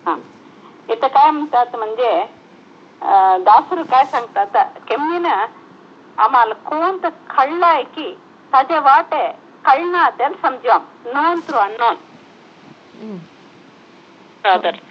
हा इथं काय म्हणतात म्हणजे अं, दासरू काय सांगतात केम्मीनं आम्हाला कोणतं कळलं आहे की ताजे वाटे कळना त्याला समजाम known through unknown brother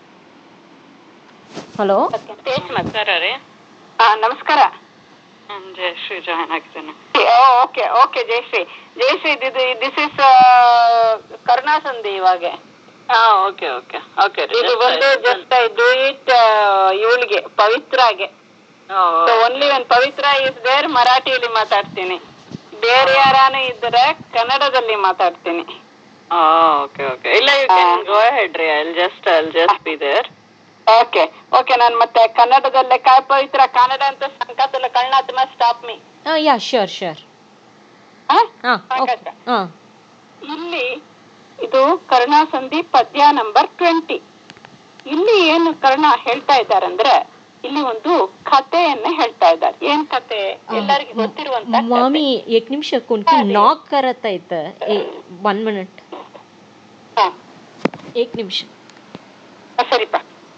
hello Tej ಮತ್ ನಮಸ್ಕಾರ ರೀ ಹಾ ನಮಸ್ಕಾರ ನಾನು ಜಯಶ್ರೀ ಜಾಯ್ನ್ ಆಗಿದ್ದೇನೆ okay okay Jayashree Jayashree this is Karuna Sandhi ಇವಾಗ ಹಾ ಓಕೆ ಓಕೆ ಓಕೆ ರೀ ಇದು ಬಂದು ಜಸ್ಟ್ ಐ ಡೂ ಇಟ್ ಇವಳಿಗೆ ಪವಿತ್ರಾಗೆ so only one Pavitra is there ಮರಾಠಿಯಲ್ಲಿ ಮಾತಾಡ್ತೀನಿ ಬೇರೆ ಯಾರಾನು ಇದ್ರೆ ಕನ್ನಡದಲ್ಲಿ ಮಾತಾಡ್ತೀನಿ ಓಕೆ ಓಕೆ ಇಲ್ಲ ಯು ಕ್ಯಾನ್ ಗೋ ಹೆಡ್ ರೀ I'll just I'll just be there okay okay ನಾನು ಮತ್ತೆ ಕನ್ನಡದಲ್ಲೇ ಕಾಯ್ ಪವಿತ್ರ ಕನ್ನಡ ಅಂತ ಸಂಕತಲ್ಲ ಕಣ್ಣಾತ್ಮ stop me yeah sure sure ಹಾಂ ಓಕೆ ಹಾಗಾದ್ರೆ. ಹಾಂ ಇಲ್ಲಿ ಇದು ಕರ್ಣ ಸಂಧಿ ಪದ್ಯ ನಂಬರ್ ಟ್ವೆಂಟಿ ಇಲ್ಲಿ ಏನು ಕರ್ಣ ಹೇಳ್ತಾ ಇದ್ದಾರಂದ್ರೆ ಇಲ್ಲಿ ಒಂದು ಕಥೆಯನ್ನ ಹೇಳ್ತಾ ಇದ್ದಾರೆ ಏನ್ ಕತೆ ಎಲ್ಲರಿಗೂ ಗೊತ್ತಿರುವಂತ ಕಥೆ. ಮಾಮಿ एक निमिष कोणती नॉक करत आहेत ए वन मिनिट ಹಾ, एक निमिष ಹಾ, ಸರಿಪ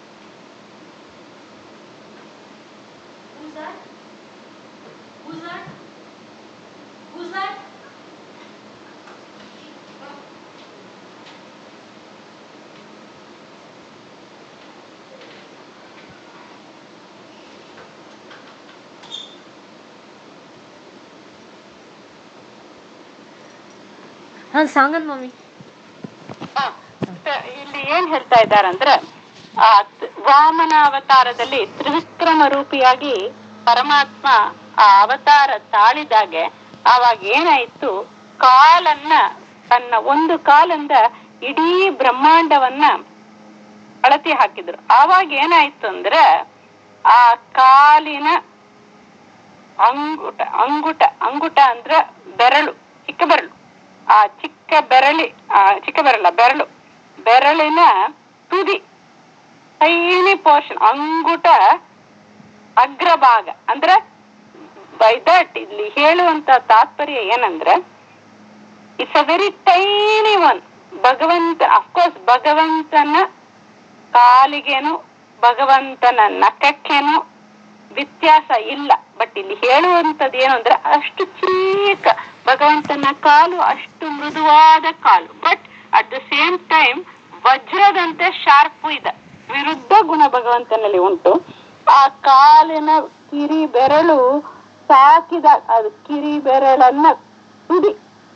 हां सांगा ना मामी ಹಾ, ಇಲ್ಲಿ ಏನ್ ಹೇಳ್ತಾ ಇದ್ದಾರಂದ್ರೆ ಆ ತ್- ವಾಮನ ಅವತಾರದಲ್ಲಿ ತ್ರಿವಿಕ್ರಮ ರೂಪಿಯಾಗಿ ಪರಮಾತ್ಮ ಆ ಅವತಾರ ತಾಳಿದಾಗೆ ಆವಾಗ ಏನಾಯ್ತು ಕಾಲನ್ನ ತನ್ನ ಒಂದು ಕಾಲಿಂದ ಇಡೀ ಬ್ರಹ್ಮಾಂಡವನ್ನ ಅಳತಿ ಹಾಕಿದ್ರು ಆವಾಗ ಏನಾಯ್ತು ಅಂದ್ರೆ ಆ ಕಾಲಿನ ಅಂಗುಟ ಅಂಗುಟ ಅಂಗುಟ ಅಂದ್ರ ಬೆರಳು ಚಿಕ್ಕ ಬೆರಳು ಆ ಚಿಕ್ಕ ಬೆರಳಿ ಆ ಚಿಕ್ಕ ಬೆರಳ ಬೆರಳು ಬೆರಳಿನ ತುದಿ ಟೈನಿ ಪೋರ್ಷನ್ ಅಂಗುಟ ಅಗ್ರಭಾಗ ಅಂದ್ರೆ ಬೈ ದಟ್ ಇಲ್ಲಿ ಹೇಳುವಂತ ತಾತ್ಪರ್ಯ ಏನಂದ್ರೆ it's a very tiny one ಭಗವಂತ ಅಫ್ಕೋರ್ಸ್ ಭಗವಂತನ ಕಾಲಿಗೇನು ಭಗವಂತನ ನಖಕ್ಕೇನು ವ್ಯತ್ಯಾಸ ಇಲ್ಲ ಬಟ್ ಇಲ್ಲಿ ಹೇಳುವಂತದ್ದು ಏನು ಅಂದ್ರೆ ಅಷ್ಟು ಚಿಕ್ಕ ಭಗವಂತನ ಕಾಲು ಅಷ್ಟು ಮೃದುವಾದ ಕಾಲು but at the same time ವಜ್ರದಂತೆ ಶಾರ್ಪ್ ಇದೆ ವಿರುದ್ಧ ಗುಣ ಭಗವಂತನಲ್ಲಿ ಉಂಟು ಆ ಕಾಲಿನ ಕಿರಿ ಬೆರಳು ಸಾಕಿದ ಅದು ಕಿರಿ ಬೆರಳನ್ನ ತುದಿ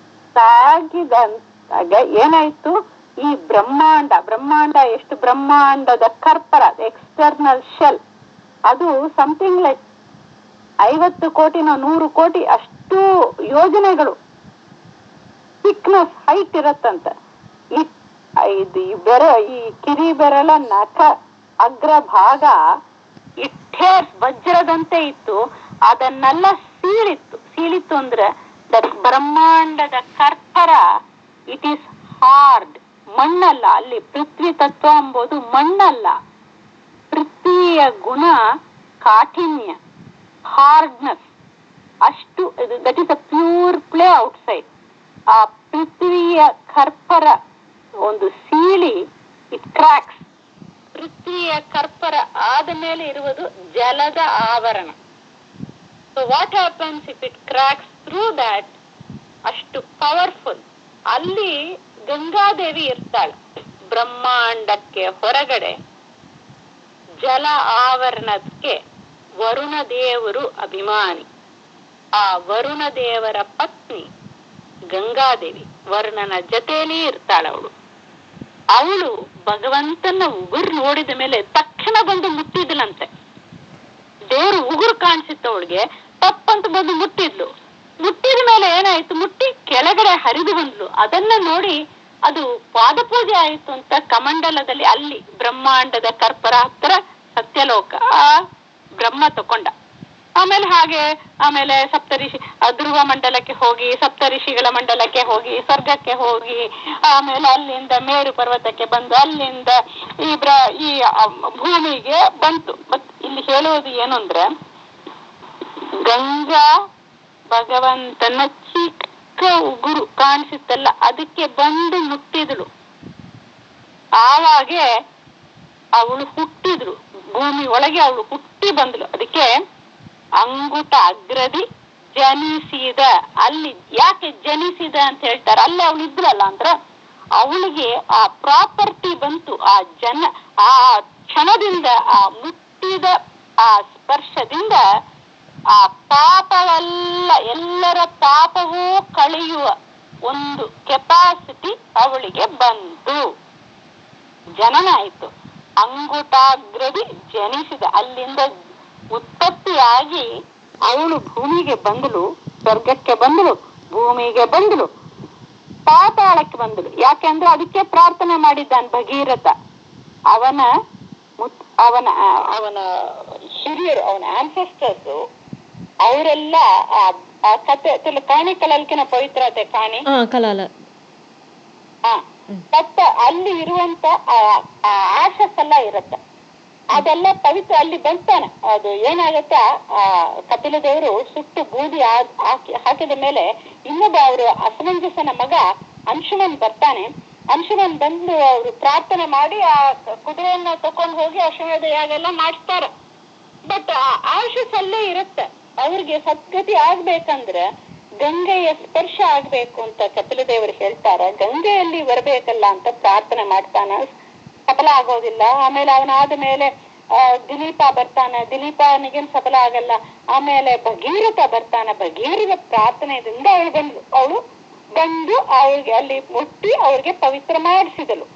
ಸಾಗಿದಂತಾಗ ಏನಾಯ್ತು ಈ ಬ್ರಹ್ಮಾಂಡ ಬ್ರಹ್ಮಾಂಡ ಎಷ್ಟು ಬ್ರಹ್ಮಾಂಡದ ಕರ್ಪರ ಎಕ್ಸ್ಟರ್ನಲ್ ಶೆಲ್ ಅದು ಸಮಥಿಂಗ್ ಲೈಕ್ ಐವತ್ತು ಕೋಟಿನ ನೂರು ಕೋಟಿ ಅಷ್ಟು ಯೋಜನೆಗಳು ಥಿಕ್ನೆಸ್ ಹೈಟ್ ಇರತ್ತಂತ ಈ ಇದು ಈ ಬೆರ ಈ ಕಿರಿ ಬೆರಳ ನಖ ಅಗ್ರ ಭಾಗ ಇಟ್ಟೇ ವಜ್ರದಂತೆ ಇತ್ತು ಅದನ್ನೆಲ್ಲ ಸೀಳಿತ್ತು ಸೀಳಿತ್ತು ಅಂದ್ರೆ ದಟ್ ಬ್ರಹ್ಮಾಂಡದ ಕರ್ಪರ ಇಟ್ ಈಸ್ ಹಾರ್ಡ್ ಮಣ್ಣಲ್ಲ ಅಲ್ಲಿ ಪೃಥ್ವಿ ತತ್ವ ಎಂಬುದು ಮಣ್ಣಲ್ಲ ಪೃಥ್ವಿಯ ಗುಣ ಕಾಠಿನ್ಯ ಹಾರ್ಡ್ನೆಸ್ ಅಷ್ಟು that is a pure play outside ಆ ಪೃಥ್ವಿಯ ಕರ್ಪರ ಒಂದು ಸೀಳಿ ಇಟ್ ಕ್ರಾಕ್ಸ್ ಪೃಥ್ವಿಯ ಕರ್ಪರ ಆದ ಮೇಲೆ ಇರುವುದು ಜಲದ ಆವರಣ so what happens if it cracks through that ಅಷ್ಟು ಪವರ್ಫುಲ್ ಅಲ್ಲಿ ಗಂಗಾದೇವಿ ಇರ್ತಾಳೆ ಬ್ರಹ್ಮಾಂಡಕ್ಕೆ ಹೊರಗಡೆ ಜಲ ಆವರಣಕ್ಕೆ ವರುಣ ದೇವರು ಅಭಿಮಾನಿ ಆ ವರುಣ ದೇವರ ಪತ್ನಿ ಗಂಗಾದೇವಿ ವರುಣನ ಜೊತೆಯಲ್ಲಿ ಇರ್ತಾಳ ಅವಳು ಅವಳು ಭಗವಂತನ ಉಗುರು ನೋಡಿದ ಮೇಲೆ ತಕ್ಷಣ ಬಂದು ಮುಟ್ಟಿದ್ಲಂತೆ ದೇವ್ರು ಉಗುರು ಕಾಣಿಸಿತ್ತು ಅವಳಿಗೆ ತಪ್ಪಂತ ಬಂದು ಮುಟ್ಟಿದ್ಲು ಮುಟ್ಟಿದ ಮೇಲೆ ಏನಾಯ್ತು ಮುಟ್ಟಿ ಕೆಳಗಡೆ ಹರಿದು ಬಂದ್ಲು ಅದನ್ನ ನೋಡಿ ಅದು ಪಾದಪೂಜೆ ಆಯಿತು ಅಂತ ಕಮಂಡಲದಲ್ಲಿ ಅಲ್ಲಿ ಬ್ರಹ್ಮಾಂಡದ ಕರ್ಪರ ಹತ್ರ ಸತ್ಯಲೋಕ ಆ ಬ್ರಹ್ಮ ತಕೊಂಡ ಆಮೇಲೆ ಹಾಗೆ ಆಮೇಲೆ ಸಪ್ತರಿಷಿ ಆ ಧ್ರುವ ಮಂಡಲಕ್ಕೆ ಹೋಗಿ ಸಪ್ತರಿಷಿಗಳ ಮಂಡಲಕ್ಕೆ ಹೋಗಿ ಸ್ವರ್ಗಕ್ಕೆ ಹೋಗಿ ಆಮೇಲೆ ಅಲ್ಲಿಂದ ಮೇರು ಪರ್ವತಕ್ಕೆ ಬಂದು ಅಲ್ಲಿಂದ ಈ ಬ್ರ ಈ ಆ, ಭೂಮಿಗೆ ಬಂತು ಮತ್ ಇಲ್ಲಿ ಹೇಳುವುದು ಏನು ಅಂದ್ರೆ ಗಂಗಾ ಭಗವಂತನ ಚಿಕ್ಕ ಉಗುರು ಕಾಣಿಸುತ್ತಲ್ಲ ಅದಕ್ಕೆ ಬಂದು ಮುಟ್ಟಿದಳು ಆವಾಗೆ ಅವಳು ಹುಟ್ಟಿದ್ರು ಭೂಮಿ ಒಳಗೆ ಅವಳು ಹುಟ್ಟಿ ಬಂದ್ಲು ಅದಕ್ಕೆ ಅಂಗುಟ ಅಗ್ರದಿ ಜನಿಸಿದ ಅಲ್ಲಿ ಯಾಕೆ ಜನಿಸಿದ ಅಂತ ಹೇಳ್ತಾರೆ ಅಲ್ಲಿ ಅವಳು ಇದ್ರಲ್ಲ ಅಂದ್ರ ಅವಳಿಗೆ ಆ ಪ್ರಾಪರ್ಟಿ ಬಂತು ಆ ಜನ ಆ ಕ್ಷಣದಿಂದ ಆ ಮುಟ್ಟಿದ ಆ ಸ್ಪರ್ಶದಿಂದ ಆ ಪಾಪವೆಲ್ಲ ಎಲ್ಲರ ಪಾಪವೂ ಕಳೆಯುವ ಒಂದು ಕೆಪಾಸಿಟಿ ಅವಳಿಗೆ ಬಂತು ಜನನ ಆಯ್ತು ಅಂಗುಟಾಗ್ರದಿ ಜನಿಸಿದ ಅಲ್ಲಿಂದ ಉತ್ಪತ್ತಿಯಾಗಿ ಅವಳು ಭೂಮಿಗೆ ಬಂದಳು ಸ್ವರ್ಗಕ್ಕೆ ಬಂದಳು ಭೂಮಿಗೆ ಬಂದಳು ಪಾತಾಳಕ್ಕೆ ಬಂದಳು ಯಾಕೆಂದ್ರೆ ಅದಕ್ಕೆ ಪ್ರಾರ್ಥನೆ ಮಾಡಿದ್ದಾನೆ ಭಗೀರಥ ಅವನ ಮುತ್ ಅವನ ಆ- ಅವನ ಹಿರಿಯರು ಅವನ ಆನ್ಸೆಸ್ಟರ್ಸ್ ಅವರೆಲ್ಲ ಆ- ಆ ಕತೆ ತಿಳ್ಕ ಕಾಣಿ ಕಲಲ್ಕಿನ ಪವಿತ್ರತೆ ಕಾಣಿ ಹಾ ಕಲಾಲ ಹಾ ಮತ್ತ ಅಲ್ಲಿ ಇರುವಂತ ಆಶಸ್ ಎಲ್ಲ ಇರತ್ತೆ ಅದೆಲ್ಲ ಪವಿತ್ರ ಅಲ್ಲಿ ಬಂತಾನೆ ಅದು ಏನಾಗತ್ತ ಆ ಕಪಿಲ ದೇವರು ಸುಟ್ಟು ಬೂದಿ ಆದ್- ಹಾಕಿ ಹಾಕಿದ ಮೇಲೆ ಇನ್ನೊಬ್ಬ ಅವರು ಅಸಮಂಜಸನ ಮಗ ಅಂಶುಮನ್ ಬರ್ತಾನೆ ಅಂಶುಮನ್ ಬಂದು ಅವರು ಪ್ರಾರ್ಥನೆ ಮಾಡಿ ಆ ಕುದುರೆಯನ್ನ ತಕೊಂಡ್ ಹೋಗಿ ಅಶ್ವಮೇಧ ಯಾಗೆಲ್ಲ ಮಾಡಿಸ್ತಾರ ಬಟ್ ಆಶಸ್ ಅಲ್ಲೇ ಇರುತ್ತೆ ಅವ್ರಿಗೆ ಸದ್ಗತಿ ಆಗ್ಬೇಕಂದ್ರೆ ಗಂಗೆಯ ಸ್ಪರ್ಶ ಆಗ್ಬೇಕು ಅಂತ ಕಪಿಲ ದೇವರು ಹೇಳ್ತಾರ ಗಂಗೆಯಲ್ಲಿ ಬರಬೇಕಲ್ಲ ಅಂತ ಪ್ರಾರ್ಥನೆ ಮಾಡ್ತಾನ ಸಫಲ ಆಗೋದಿಲ್ಲ ಆಮೇಲೆ ಅವನಾದ ಮೇಲೆ ಆ, ದಿಲೀಪ ಬರ್ತಾನೆ ದಿಲೀಪನಿಗೇನ್ ಸಫಲ ಆಗಲ್ಲ ಆಮೇಲೆ ಭಗೀರಥ ಬರ್ತಾನೆ ಭಗೀರಥ ಪ್ರಾರ್ಥನೆಯಿಂದ ಅವಳು ಬಂದ್ಲು ಅವಳು ಬಂದು ಅವಳಿಗೆ ಅಲ್ಲಿ ಮುಟ್ಟಿ ಅವ್ರಿಗೆ ಪವಿತ್ರ ಮಾಡಿಸಿದಳು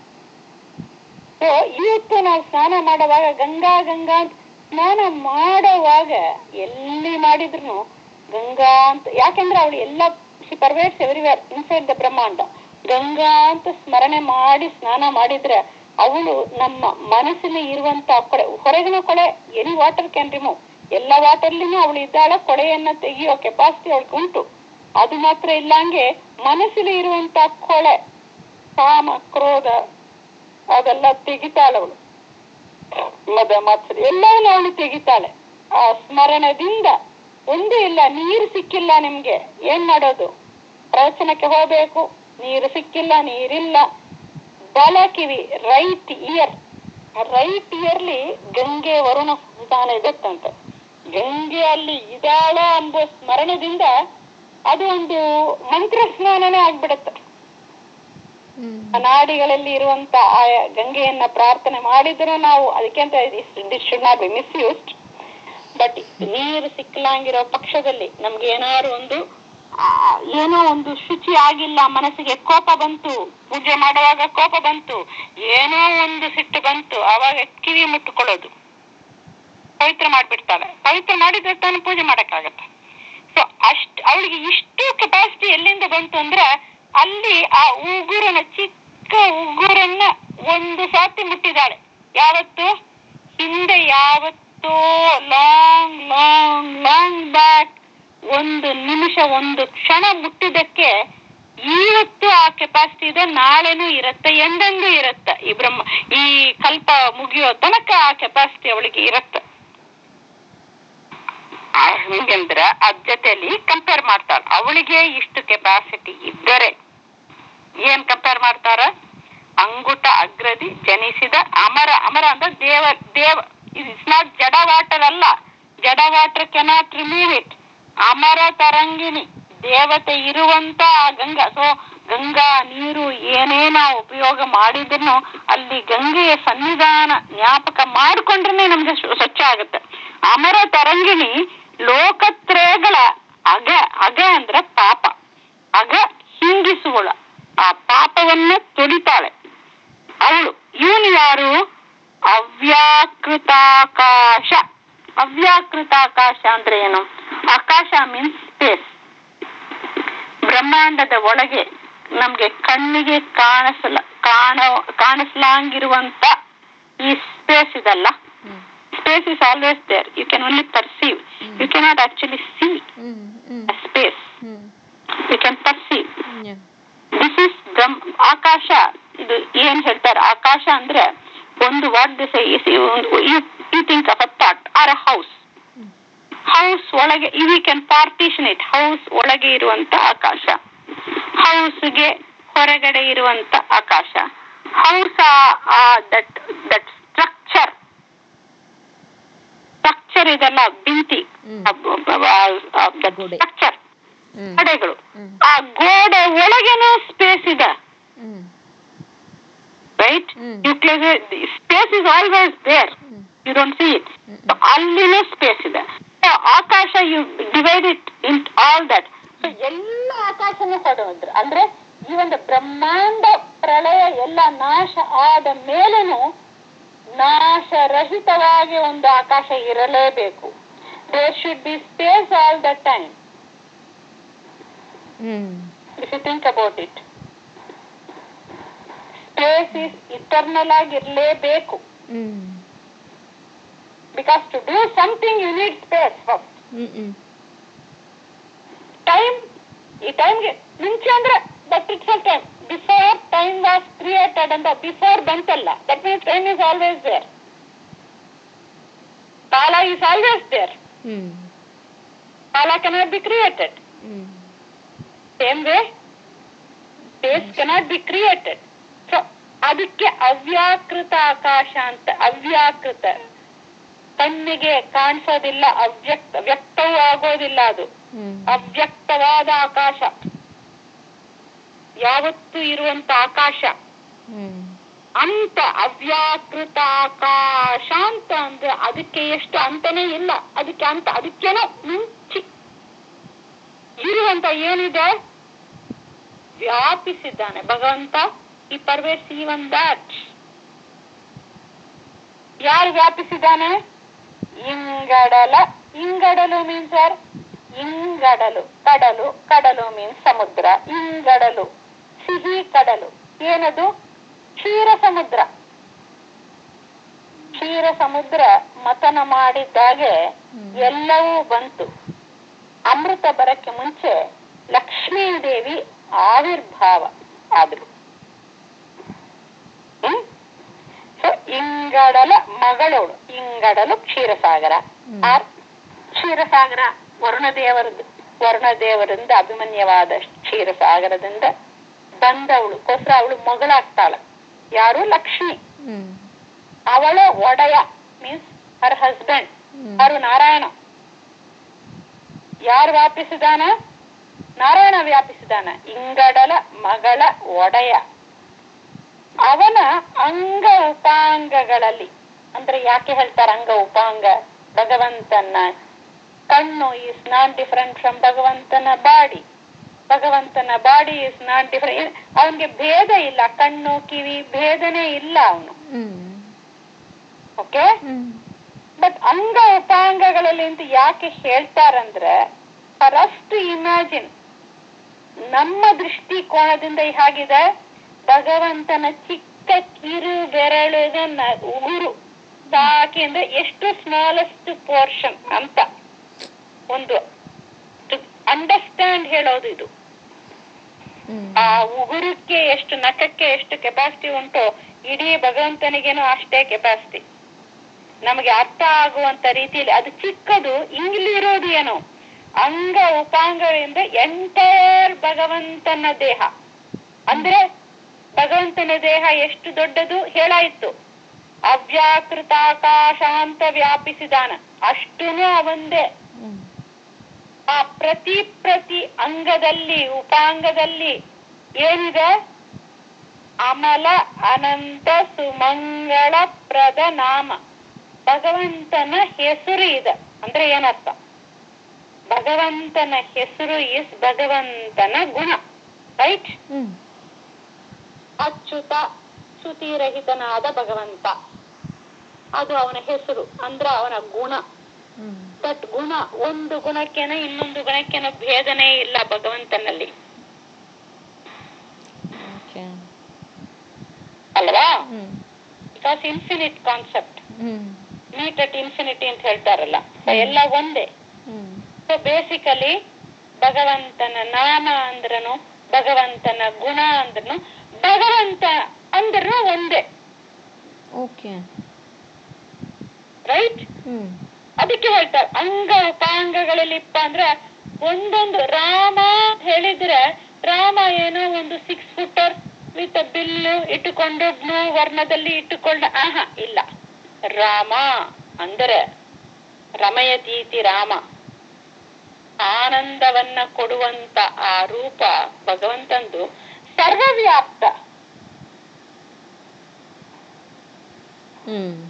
ಸೊ ಇವತ್ತು ನಾವು ಸ್ನಾನ ಮಾಡುವಾಗ ಗಂಗಾ ಗಂಗಾ ಅಂತ ಸ್ನಾನ ಮಾಡುವಾಗ ಎಲ್ಲಿ ಮಾಡಿದ್ರು ಗಂಗಾ ಅಂತ ಯಾಕೆಂದ್ರೆ ಅವಳು ಎಲ್ಲ she pervades everywhere inside the brahmanda Ganga ಅಂತ ಸ್ಮರಣೆ ಮಾಡಿ ಸ್ನಾನ ಮಾಡಿದ್ರೆ ಅವಳು ನಮ್ಮ ಮನಸ್ಸಿನ ಇರುವಂತ ಕೊಳೆ ಹೊರಗಿನ ಕೊಳೆ ಎನಿ ವಾಟರ್ ಕ್ಯಾನ್ ರಿಮೂವ್ ಎಲ್ಲ ವಾಟರ್ಲಿನೂ ಅವಳು ಇದ್ದಾಳ ಕೊಳೆಯನ್ನ ತೆಗೆಯೋ ಕೆಪಾಸಿಟಿ ಅವಳಿಗೆ ಉಂಟು ಅದು ಮಾತ್ರ ಇಲ್ಲಂಗೆ ಮನಸ್ಸಿನ ಇರುವಂತ ಕೊಳೆ ಕಾಮ ಕ್ರೋಧ ಅದೆಲ್ಲ ತೆಗಿತಾಳೆ ಅವಳು ಮದ ಮಾತ್ಸರ್ಯ ಎಲ್ಲವನ್ನೂ ಅವಳು ತೆಗಿತಾಳೆ ಆ ಸ್ಮರಣದಿಂದ ಒಂದೂ ಇಲ್ಲ ನೀರು ಸಿಕ್ಕಿಲ್ಲ ನಿಮ್ಗೆ ಏನ್ ಮಾಡೋದು ಪ್ರವಚನಕ್ಕೆ ಹೋಗ್ಬೇಕು ನೀರು ಸಿಕ್ಕಿಲ್ಲ ನೀರಿಲ್ಲ ಬಲ ಕಿವಿ ರೈಟ್ ಇಯರ್ ರೈಟ್ ಇಯರ್ಲಿ ಗಂಗೆ ವರುಣ ಸಂತಾನ ಇದತ್ತಂತೆ ಗಂಗೆ ಅಲ್ಲಿ ಇದಾಳ ಎಂಬ ಸ್ಮರಣದಿಂದ ಅದು ಒಂದು ಮಂತ್ರ ಸ್ನಾನನೇ ಆಗ್ಬಿಡತ್ತೆ ನಾಡಿಗಳಲ್ಲಿ ಇರುವಂತ ಆ ಗಂಗೆಯನ್ನ ಪ್ರಾರ್ಥನೆ ಮಾಡಿದ್ರು ನಾವು ಅದಕ್ಕೆ ಅಂತ should not be misused but ನೀರು ಸಿಕ್ಕಲಾಗಿರೋ ಪಕ್ಷದಲ್ಲಿ ನಮ್ಗೆ ಏನಾದ್ರು ಒಂದು ಆ, ಏನೋ ಒಂದು ಶುಚಿ ಆಗಿಲ್ಲ ಮನಸ್ಸಿಗೆ ಕೋಪ ಬಂತು ಪೂಜೆ ಮಾಡುವಾಗ ಕೋಪ ಬಂತು ಏನೋ ಒಂದು ಸಿಟ್ಟು ಬಂತು ಆವಾಗ ಕಿವಿ ಮುಟ್ಟುಕೊಳ್ಳೋದು ಪವಿತ್ರ ಮಾಡ್ಬಿಡ್ತಾಳೆ ಪವಿತ್ರ ಮಾಡಿದ್ರೆ ತಾನು ಪೂಜೆ ಮಾಡಕ್ಕಾಗತ್ತೆ ಸೊ ಅಷ್ಟ್ ಅವಳಿಗೆ ಇಷ್ಟು ಕೆಪಾಸಿಟಿ ಎಲ್ಲಿಂದ ಬಂತು ಅಂದ್ರೆ ಅಲ್ಲಿ ಆ ಉಗುರನ ಚಿಕ್ಕ ಉಗುರನ್ನ ಒಂದು ಸಾತಿ ಮುಟ್ಟಿದಾಳೆ ಯಾವತ್ತು ಹಿಂದೆ ಯಾವತ್ತೋ ಲಾಂಗ್ ಲಾಂಗ್ ಲಾಂಗ್ ಬ್ಯಾಕ್ ಒಂದು ನಿಮಿಷ ಒಂದು ಕ್ಷಣ ಮುಟ್ಟಿದಕ್ಕೆ ಇವತ್ತು ಆ ಕೆಪಾಸಿಟಿ ಇದೆ ನಾಳೆನೂ ಇರತ್ತೆ ಎಂದೆಂದೂ ಇರತ್ತೆ ಈ ಬ್ರಹ್ಮ ಈ ಕಲ್ಪ ಮುಗಿಯೋ ತನಕ ಆ ಕೆಪಾಸಿಟಿ ಅವಳಿಗೆ ಇರತ್ತೆ ಆ ಹೆಂಗಂದ್ರ ಅದ್ ಜೊತೆಲಿ ಕಂಪೇರ್ ಮಾಡ್ತಾಳ ಅವಳಿಗೆ ಇಷ್ಟು ಕೆಪಾಸಿಟಿ ಇದ್ದರೆ ಏನ್ ಕಂಪೇರ್ ಮಾಡ್ತಾರ ಅಂಗುಟ ಅಗ್ರದಿ ಜನಿಸಿದ ಅಮರ ಅಮರ ಅಂದ್ರೆ ದೇವ ದೇವ ಇಟ್ಸ್ ನಾಟ್ ಜಡ ವಾಟರ್ ಅಲ್ಲ ಜಡ ವಾಟರ್ ಕೆನಾಟ್ ರಿಮೂವ್ ಇಟ್ ಅಮರ ತರಂಗಿಣಿ ದೇವತೆ ಇರುವಂತ ಆ ಗಂಗಾ ಸೊ ಗಂಗಾ ನೀರು ಏನೇ ನಾವು ಉಪಯೋಗ ಮಾಡಿದ್ರು ಅಲ್ಲಿ ಗಂಗೆಯ ಸನ್ನಿಧಾನ ಜ್ಞಾಪಕ ಮಾಡ್ಕೊಂಡ್ರೆ ನಮ್ಗೆ ಸ್ವ- ಸ್ವಚ್ಛ ಆಗುತ್ತೆ ಅಮರ ತರಂಗಿಣಿ ಲೋಕತ್ರಯಗಳ ಅಗ ಅಗ ಅಂದ್ರೆ ಪಾಪ ಅಗ ಹಿಂಗಿಸುವಳು ಆ ಪಾಪವನ್ನ ತೊಡಿತಾಳೆ ಅವಳು ಇವನು ಯಾರು ಅವ್ಯಾಕೃತಾಕಾಶ ಅವ್ಯಾಕೃತಾಕಾಶ ಅಂದ್ರೆ ಏನು ಆಕಾಶ ಮೀನ್ಸ್ ಸ್ಪೇಸ್ ಬ್ರಹ್ಮಾಂಡದ ಒಳಗೆ ನಮ್ಗೆ ಕಣ್ಣಿಗೆ ಕಾಣಿಸಲ ಕಾಣ ಕಾಣಿಸ್ಲಾಂಗಿರುವಂತ ಈ ಸ್ಪೇಸ್ ಇದಲ್ಲ space is always there you can only perceive you cannot actually see space you can perceive this is Brahma akasha ಇದು ಏನ್ ಹೇಳ್ತಾರೆ ಆಕಾಶ ಅಂದ್ರೆ ಒಂದು what this you think of a pot or a house house ಒಳಗೆ we can partition it house ಒಳಗೆ ಇರುವಂತ ಆಕಾಶ ಹೌಸ್ಗೆ ಹೊರಗಡೆ ಇರುವಂತ ಆಕಾಶ house that that structure walls of the ಗೋಡೆ. ಸ್ಟ್ರಕ್ಚರ್ ಹ್ಮ್ ಗೋಡೆಗಳು ಹ್ಮ್. ಆ ಗೋಡೆ ಒಳಗೇನೂ ಸ್ಪೇಸ್ ಇದೆ hmm right hmm. Space is always there hmm. You don't see it ಅಲ್ಲಿನೂ ಸ್ಪೇಸ್ ಇದೆ So, akasha you divide it in all that ಎಲ್ಲ ಆಕಾಶನೂ ಹೊಡೆದ್ರು ಅಂದ್ರೆ ಈ ಒಂದು ಬ್ರಹ್ಮಾಂಡ ಪ್ರಳಯ ಎಲ್ಲ ನಾಶ ಆದ ಮೇಲೇನು ನಾಶರಹಿತವಾಗಿ ಒಂದು ಆಕಾಶ ಇರಲೇಬೇಕು there should be space all the time hmm if you think about it space is eternal ಆಗಿರ್ಲೇಬೇಕು hmm because to do something you need space first hmm hmm time ಈ ಟೈಮ್ಗೆ ಮುಂಚೆ ಅಂದ್ರೆ that it's time before time was created ಅಂತ before ಬಂತಲ್ಲ that means time is always there kala is always there hmm kala cannot be created hmm same way space cannot be created so ಅದಕ್ಕೆ ಅವ್ಯಾಕೃತ ಆಕಾಶ ಅಂತ ಅವ್ಯಾಕೃತ ಕಣ್ಣಿಗೆ ಕಾಣಿಸೋದಿಲ್ಲ ಅವ್ಯಕ್ತ ವ್ಯಕ್ತವೂ ಆಗೋದಿಲ್ಲ ಅದು ಹ್ಮ್ ಅವ್ಯಕ್ತವಾದ ಆಕಾಶ ಯಾವತ್ತೂ ಇರುವಂತ ಆಕಾಶ ಹ್ಮ್ ಅಂತ ಅವ್ಯಾಕೃತ ಆಕಾಶ ಅಂತ ಅಂದ್ರೆ ಅದಕ್ಕೆ ಎಷ್ಟು ಅಂತನೇ ಇಲ್ಲ ಅದಕ್ಕೆ ಅಂತ ಅದಕ್ಕೇನೋ ಮುಂಚಿ ಇರುವಂತ ಏನಿದೆ ವ್ಯಾಪಿಸಿದ್ದಾನೆ ಭಗವಂತ ಈ ಪರ್ವೇಸ್ ಇವನ್ ದಾಟ್ ಯಾರು ವ್ಯಾಪಿಸಿದ್ದಾನೆ ಇಂಗಡಲ ಇಂಗಡಲು ಮೀನ್ಸ್ ಸರ್ ಇಂಗಡಲು ಕಡಲು ಕಡಲು ಮೀನ್ಸ್ ಸಮುದ್ರ ಇಂಗಡಲು ಸಿಹಿ ಕಡಲು ಏನದು ಕ್ಷೀರ ಸಮುದ್ರ ಕ್ಷೀರ ಸಮುದ್ರ ಮತನ ಮಾಡಿದ್ದಾಗೆ ಎಲ್ಲವೂ ಬಂತು ಅಮೃತ ಬರಕ್ಕೆ ಮುಂಚೆ ಲಕ್ಷ್ಮೀ ದೇವಿ ಆವಿರ್ಭಾವ ಆದ್ರು ಹ್ಮ್ ಸೊ ಇಂಗಡಲ ಮಗಳೋಳು ಇಂಗಡಲು ಕ್ಷೀರಸಾಗರ ಆರ್ ಕ್ಷೀರಸಾಗರ ವರುಣದೇವರದ್ದು ವರುಣದೇವರಿಂದ ಅಭಿಮನ್ಯವಾದ ಕ್ಷೀರಸಾಗರದಿಂದ ಬಂದವಳು ಕೋಸ್ರ ಅವಳು ಮಗಳಾಗ್ತಾಳ ಯಾರು ಲಕ್ಷ್ಮಿ ಹ್ಮ್ ಅವಳ ಒಡೆಯ ಮೀನ್ಸ್ ಹರ್ ಹಸ್ಬೆಂಡ್ ಹ್ಮ್. ಯಾರು ನಾರಾಯಣ ಯಾರು ವ್ಯಾಪಿಸಿದಾನ ನಾರಾಯಣ ವ್ಯಾಪಿಸಿದಾನ ಇಂಗಡಲ ಮಗಳ ಒಡೆಯ ಅವನ ಅಂಗ ಉಪಾಂಗಗಳಲ್ಲಿ ಅಂದ್ರೆ ಯಾಕೆ ಹೇಳ್ತಾರೆ ಅಂಗ ಉಪಾಂಗ ಭಗವಂತನ ಕಣ್ಣು ಈಸ್ ನಾಟ್ ಡಿಫರೆಂಟ್ ಫ್ರಮ್ ಭಗವಂತನ ಬಾಡಿ ಭಗವಂತನ ಬಾಡಿ ಇಸ್ ನಾಟ್ ಡಿಫರೆಂಟ್ ಅವನಿಗೆ ಭೇದ ಇಲ್ಲ ಕಣ್ಣು ಕಿವಿ ಭೇದನೇ ಇಲ್ಲ ಅವನು ಹ್ಮ್ ಓಕೆ ಹ್ಮ್ ಬಟ್ ಅಂಗ ಉಪಾಂಗಗಳಲ್ಲಿ ಅಂತ ಯಾಕೆ ಹೇಳ್ತಾರಂದ್ರೆ ಫಾರ್ ಅಸ್ ಟು ಇಮ್ಯಾಜಿನ್ ನಮ್ಮ ದೃಷ್ಟಿಕೋನದಿಂದ ಹೇಗಿದೆ ಭಗವಂತನ ಚಿಕ್ಕ ಕಿರು ಬೆರಳಿಗೆ ನ- ಉಗುರು ಸಾಕಿ ಅಂದ್ರೆ ಎಷ್ಟು ಸ್ಮಾಲೆಸ್ಟ್ ಪೋರ್ಷನ್ ಅಂತ ಒಂದು ಅಂಡರ್ಸ್ಟ್ಯಾಂಡ್ ಹೇಳೋದು ಇದು ಹ್ಮ್ ಆ ಉಗುರಕ್ಕೆ ಎಷ್ಟು ನಖಕ್ಕೆ ಎಷ್ಟು ಕೆಪಾಸಿಟಿ ಉಂಟು ಇಡೀ ಭಗವಂತನಿಗೇನು ಅಷ್ಟೇ ಕೆಪಾಸಿಟಿ ನಮಗೆ ಅರ್ಥ ಆಗುವಂತ ರೀತಿಯಲ್ಲಿ ಅದು ಚಿಕ್ಕದು ಇಂಗ್ಲಿರೋದು ಏನು ಅಂಗ ಉಪಾಂಗಗಳಿಂದ ಎಂಟೈರ್ ಭಗವಂತನ ದೇಹ ಅಂದ್ರೆ ಭಗವಂತನ ದೇಹ ಎಷ್ಟು ದೊಡ್ಡದು ಹೇಳಾಯಿತು ಅವ್ಯಾಕೃತ ಆಕಾಶ ಅಂತ ವ್ಯಾಪಿಸಿದಾನ ಅಷ್ಟೂನು ಅವಂದೇ ಹ್ಮ್ ಆ ಪ್ರತಿ ಪ್ರತಿ ಅಂಗದಲ್ಲಿ ಉಪಾಂಗದಲ್ಲಿ ಏನಿದೆ ಅಮಲ ಅನಂತ ಸುಮಂಗಳ ಪ್ರದ ನಾಮ ಭಗವಂತನ ಹೆಸರು ಇದೆ ಅಂದ್ರೆ ಏನರ್ಥ ಭಗವಂತನ ಹೆಸರು ಇಸ್ ಭಗವಂತನ ಗುಣ ರೈಟ್ ಹ್ಮ್ ಅಚ್ಯುತ ಶ್ರುತಿರಹಿತನಾದ ಭಗವಂತ ಅದು ಅವನ ಹೆಸರು ಅಂದ್ರೆ ಅವನ ಗುಣ ಹ್ಮ್ ಬಟ್ ಗುಣ ಒಂದು ಗುಣಕ್ಕೇನ ಇನ್ನೊಂದು ಗುಣಕ್ಕೇನ ಭೇದನೇ ಇಲ್ಲ ಭಗವಂತನಲ್ಲಿ ಓಕೆ ಅಲ್ವಾ hmm because infinite concept hmm meet at infinity ಅಂತ ಹೇಳ್ತಾರಲ್ಲ So ಎಲ್ಲ ಒಂದೇ ಹ್ಮ್ ಸೊ ಬೇಸಿಕಲಿ ಭಗವಂತನ ನಾಮ ಅಂದ್ರನು ಭಗವಂತನ ಗುಣ ಅಂದ್ರನು ಭಗವಂತ ಅಂದ್ರೂ ಒಂದೇ ಓಕೆ ರೈಟ್ ಹ್ಮ್ ಅದಕ್ಕೆ ಹೇಳ್ತಾರೆ ಅಂಗ ಉಪಾಂಗಗಳಲ್ಲಿಪ್ಪ ಅಂದ್ರೆ ಒಂದೊಂದು ರಾಮ ಅಂತ ಹೇಳಿದ್ರೆ ರಾಮ ಏನೋ ಒಂದು ಸಿಕ್ಸ್ ಫುಟರ್ ವಿತ್ ಬಿಲ್ಲು ಇಟ್ಟುಕೊಂಡು ಬ್ಲೂ ವರ್ಣದಲ್ಲಿ ಇಟ್ಟುಕೊಂಡ ಆಹಾ ಇಲ್ಲ ರಾಮ ಅಂದರೆ ರಮಯತೀತಿ ರಾಮ ಆನಂದವನ್ನ ಕೊಡುವಂತ ಆ ರೂಪ ಭಗವಂತಂದು ಸರ್ವವ್ಯಾಪ್ತ hmm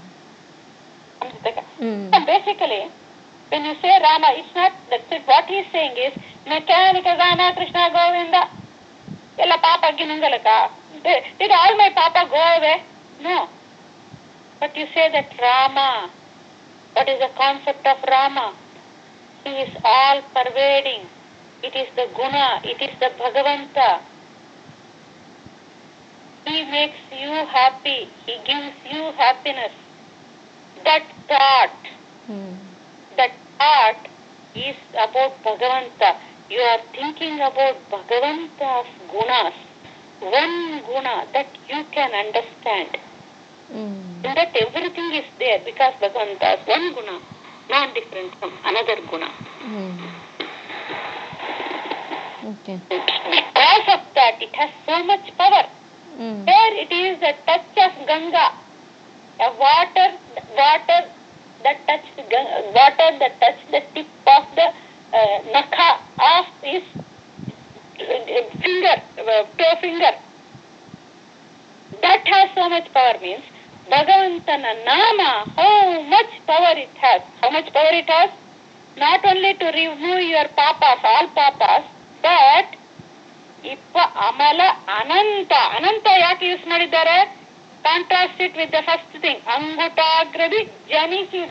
hmm basically when you say Rama, it's not that's it. What he's saying is mechanical Rama, Krishna, Govinda. ಎಲ್ಲ ಪಾಪ ಗಿನಂಗಲಕ did all my papa go away? No. But you say that Rama, what is the concept of Rama? He is all pervading. It is the guna, it is the Bhagavanta. He makes you happy, he gives you happiness. That thought hmm that thought is about Bhagavanta. You are thinking about Bhagavanta's gunas. One guna that you can understand. Hmm In that everything is there because Bhagavanta's one guna, not different from another guna. Hmm okay Because of that, it has so much power. ಹ್ಮ್ There it is the touch of Ganga, a water, water that touched Ga- water that touched the tip of the uh, nakha of his uh, finger, uh, toe finger. That has so much power means Bhagavantana Nama, how much power it has. How much power it has? Not only to remove your papas, all papas, but ಇಪ್ಪ ಅಮಲ ಅನಂತ ಅನಂತ ಯಾಕೆ use ಮಾಡಿದ್ದಾರೆ contrast it with the first thing ಅಂಗುಟಾಗ್ರದಿ ಜನಿಸಿದ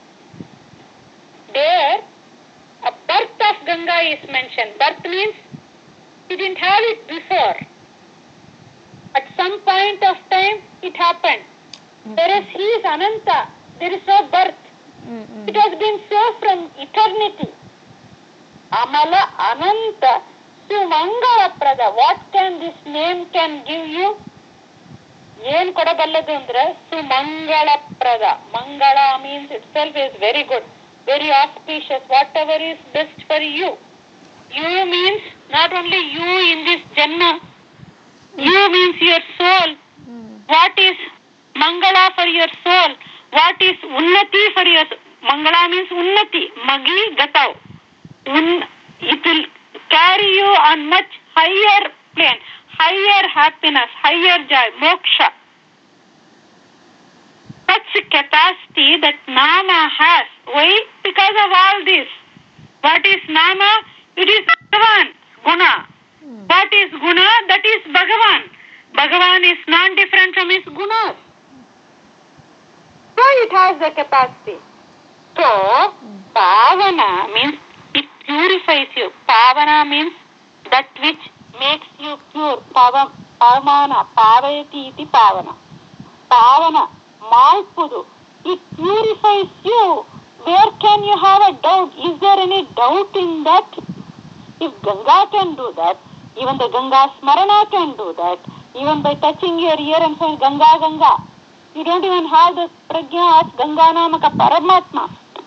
there a birth of Ganga is mention birth means he didn't have it before at some point of time it happened whereas he is ananta there is no birth hmm hmm it has been so from eternity. Amala Ananta ಸುಮಂಗಳಪ್ರದ what can this name can give you ಏನ್ ಕೊಡಬಲ್ಲದು ಅಂದ್ರೆ ಸುಮಂಗಳಪ್ರದ mangala means itself is very good very auspicious whatever is best for you you means not only you in this janma you means your soul hmm what is mangala for your soul what is unnati for your mangala means unnati magi gatav Un, it will carry you on much higher plane higher happiness higher joy moksha such capacity that nama has why because of all this what is nama it is bhagavan guna what is guna that is bhagavan Bhagavan is not different from his gunas. So it has the capacity. So, Pavana means it purifies you. Pavana means that which makes you pure. Pava, Pavamana, Pavayati iti Pavana. Pavana, Malpudu. It purifies you. Where can you have a doubt? Is there any doubt in that? If Ganga can do that, even the Ganga Smarana can do that, even by touching your ear and saying Ganga Ganga, you don't even have the prajna of Ganga Namaka Paramatma.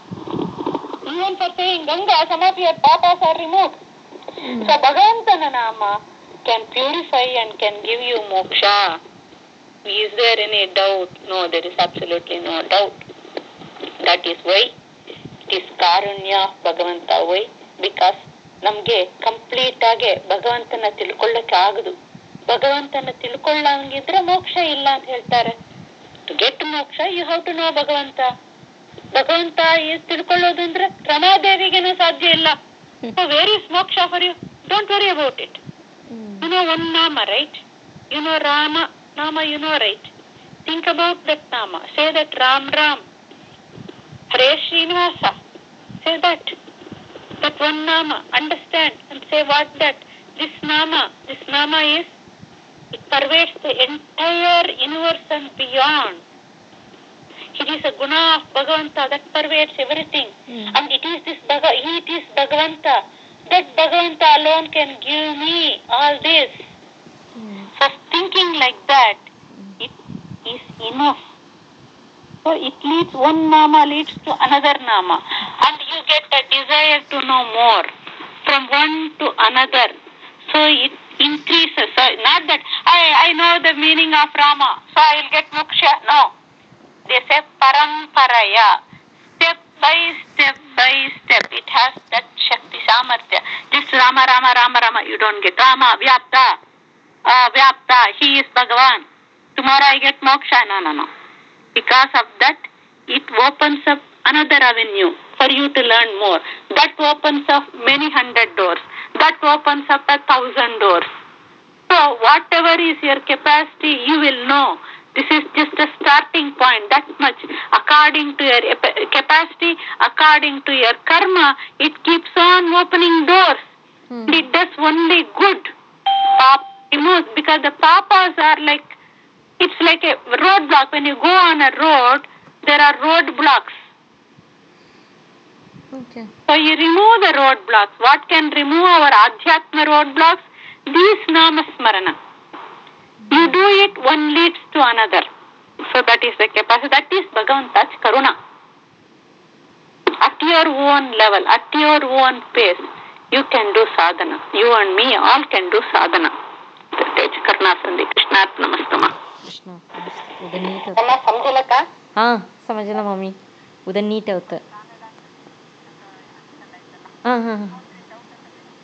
Even for saying Ganga, some of your papas are removed. So Bhagavantana Nama can purify and can give you moksha. Is there any doubt? No, there is absolutely no doubt. That is why it is ಕಾರುಣ್ಯ ಭಗವಂತ why because ನಮ್ಗೆ complete ಆಗಿ ಭಗವಂತನ ತಿಳ್ಕೊಳ್ಳಕ್ಕೆ ಆಗದು ಭಗವಂತನ ತಿಳ್ಕೊಳ್ಳಂಗಿದ್ರೆ ಮೋಕ್ಷ ಇಲ್ಲ ಅಂತ ಹೇಳ್ತಾರೆ to get moksha you have to know ಭಗವಂತ ಭಗವಂತ is ತಿಳ್ಕೊಳ್ಳೋದು ಅಂದ್ರೆ ರಮಾದೇವಿಗೆನೂ ಸಾಧ್ಯ ಇಲ್ಲ where is moksha for you don't worry about it You know one Nama, right? You know Rama, Nama, you know, right? Think about that Nama. Say that Ram Ram. Hare Srinivasa. Say that. That one Nama. Understand and say what that. This Nama, this Nama is, it pervades the entire universe and beyond. It is a guna of Bhagavanta that pervades everything. And it is this Bhaga, it is Bhagavanta. That Bhagavanta alone can give me all this. So thinking like that, it is enough. So it leads, one nama leads to another nama. And you get a desire to know more from one to another. So it increases. So not that I, I know the meaning of Rama, so I will get moksha. No. They say paramparaya. Step by step by step. It has that Shakti Samarthya. Just Rama, Rama, Rama, Rama. You don't get Rama, Vyapta, uh, Vyapta. He is Bhagavan. Tomorrow I get moksha. No, no, no. Because of that, it opens up another avenue for you to learn more. That opens up many hundred doors. That opens up a thousand doors. So whatever is your capacity, you will know. This is just a starting point, that much. According to your ep- capacity, according to your karma, it keeps on opening doors. Hmm. It does only good. Pap removes because the papas are like it's like a roadblock. When you go on a road, there are roadblocks. Okay. So you remove the roadblocks. What can remove our adhyatma roadblocks? These namasmarana. You do it, one leads to another. So that is the capacity. That is Bhagavanta's karuna. At your own level, at your own pace, you can do sadhana. You and me all can do sadhana. Tej karnasandi. Krishnat namastama. Krishna उधर नीट ಎಲ್ಲ ಸಮझಲಕ್ಕ हाँ समझला mummy उधर NEET होतं हां हां हां